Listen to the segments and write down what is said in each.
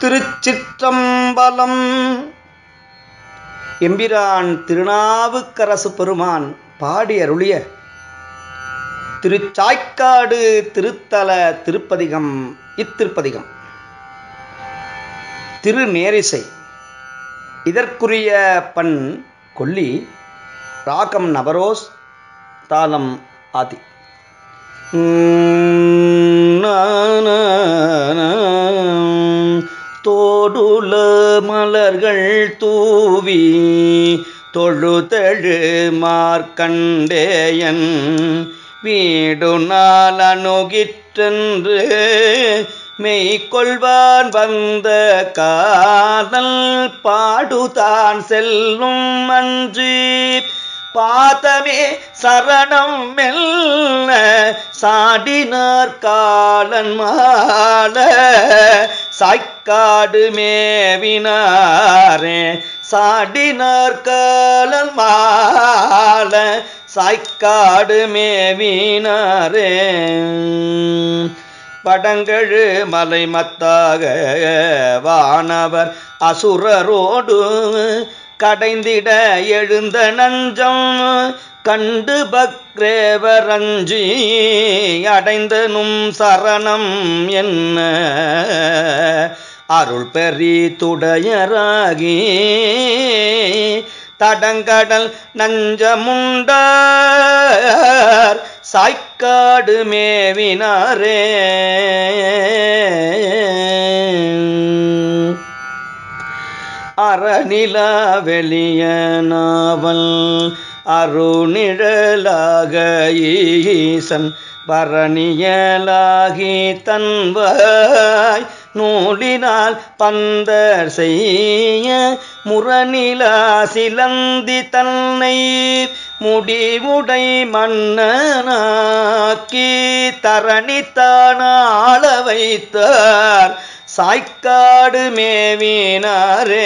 திருச்சிற்றம்பலம் எம்பிரான் திருநாவுக்கரசு பெருமான் பாடி அருளிய திருச்சாய்க்காடு திருத்தல திருப்பதிகம் இத்திருப்பதிகம் திருநேரிசை இதற்குரிய பண் கொல்லி ராகம் நவரோஸ் தாளம் ஆதி தோடுல மலர்கள் தூவி தொழுதழு மார்க்கண்டேயன் வீடு நாள் அணுகிற்றென்று மெய்கொள்வான் வந்த காதல் பாடுதான் செல்லும் அன்றி பாதமே சரணம் மெல்ல சாடினார் காலன் மால சாய்க்காடு மேவினாரே சாடினார் காலன் மால சாய்க்காடு மேவினாரே படங்கழு மலை மத்தாக வானவர் அசுரரோடு கடைந்திட எழுந்த நஞ்சம் கண்டு பக்ரேவரஞ்சி அடைந்தனும் சரணம் என்ன அருள் பெரி துடையராகி தடங்கடல் நஞ்சமுண்டார் சாய்க்காடு மேவினாரே அறநிலா வெளிய நாவல் அருணிழலாக ஈசன் பரணியலாகி தன்வாய் நூலினால் பந்தர் செய்ய முரணிலா சிலந்தி தன்னை முடிவுடை மன்னனாக்கி தரணித்தானாள வைத்தார் சாய்க்காடு மேவினாரே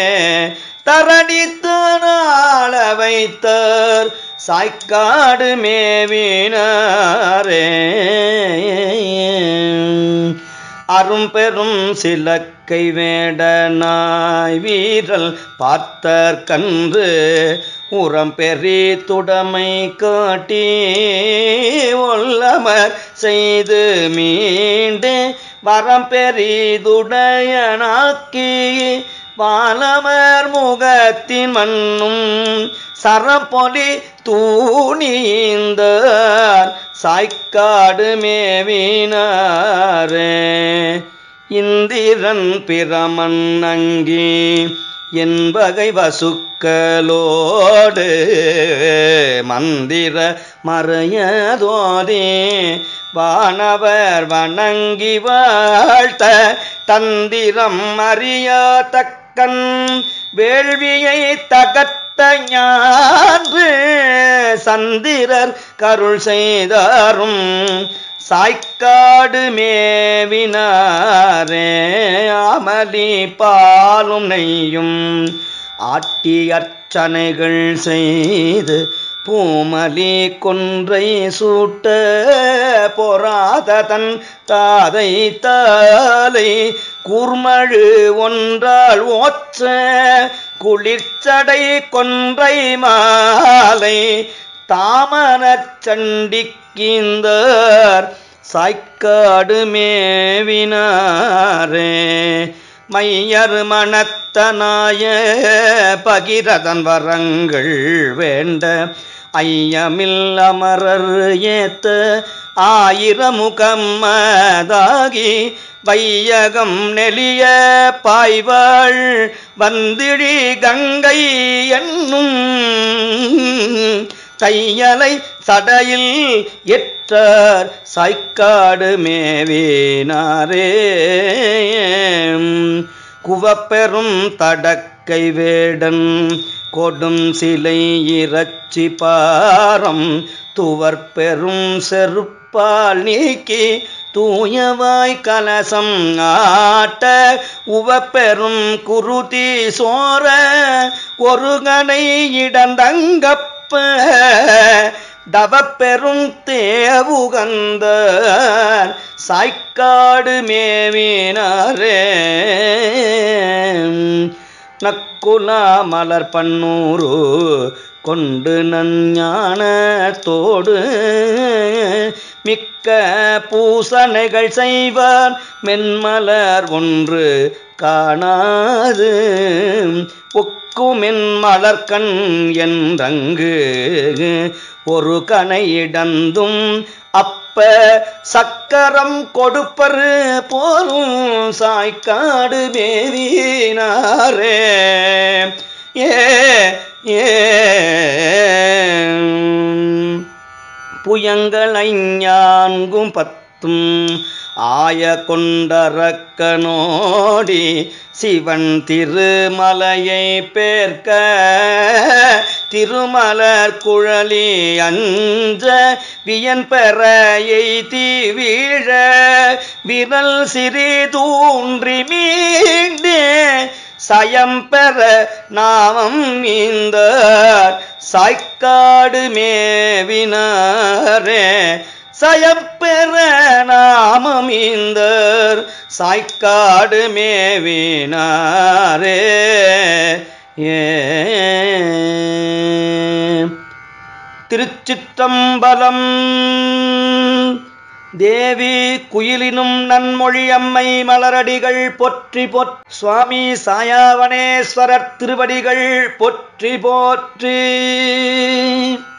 தரணித்தானாள வைத்தார் சாய்க்காடு மேவினாரே அரும்பெரும் சிலக்கை வேடனாய் வீரல் பார்த்தர் கன்று உரம் பெரி துடமை காட்டி ஒல்லமர் செய்து மீண்டு வரம் பெரிதுடையனாக்கி வாலமர் முகத்தின் மண்ணும் சரப்பொலி தூணிந்தார் சாய்க்காடு மேவினாரே இந்திரன் பிரமன் அங்கி என் வகை வசுக்களோடு மந்திர மறையதோதே வானவர் வணங்கி வாழ்த்த தந்திரம் அறியத்தக்கன் வேள்வியை தகத்த ஞான்று சந்திரர் கருள் செய்தாரும் சாய்க்காடு மேவினாரே அமளி பாலும் நெய்யும் ஆட்டி அர்ச்சனைகள் செய்து பூமலி கொன்றை சூட்ட பொறாததன் தாதை தாலை கூர்மழு ஒன்றால் ஓச்ச குளிர்ச்சடை கொன்றை மாலை தாமரச் சண்டிக்கிந்தார் சாய்க்காடு மேவினாரே மையர் மணத்தனாய பகிரதன் வரங்கள் வேண்ட ஐயமில் அமரர் ஏத்த ஆயிரமுகம்மதாகி வையகம் நெளிய பாய்வாள் வந்திழி கங்கை என்னும் தையலை சடையில் எற்றார் சாய்க்காடு மேவினாரே குவப்பெரும் தடக்கை வேடன் கொடும் சிலை இறச்சி பாரம் துவர் பெரும் செருப்பால் நீக்கி தூயவாய் கலசம் ஆட்ட உவப்பெரும் குருதி சோர ஒருகனை இடந்தங்கப்ப தவப்பெரும் தேவுகந்த சாய்க்காடு மேவினாரே நக்குலா மலர் பன்னூறு கொண்டு நஞ்ஞானத்தோடு மிக்க பூசணைகள் செய்வார் மென்மலர் ஒன்று காணாது ஒக்குமென் மலர்கண் என்றங்கு ஒரு கனையிடந்தும் அப்ப சக்கரம் கொடுப்பரு போலும் சாய்க்காடு மேவினாரே ஏ ஏ புயங்களை ஞான்கும் பத்தும் ஆய கொண்டரக்கனோடி சிவன் திருமலையை பேர்க்க திருமலர் குழலி அஞ்ச வியன் பெற எய்தி வீழ விரல் சிறி தூன்றி மீண்டே சயம் பெற நாமம் இந்த சாய்க்காடு மேவினாரே சயப்பெற நாமம் இந்த சாய்க்காடு மேவினாரே ஏ திருச்சிற்றம்பலம் தேவி குயிலினும் நன்மொழி அம்மை மலரடிகள் பொற்றி பொற் சுவாமி சாயாவனேஸ்வரர் திருவடிகள் பொற்றி போற்றி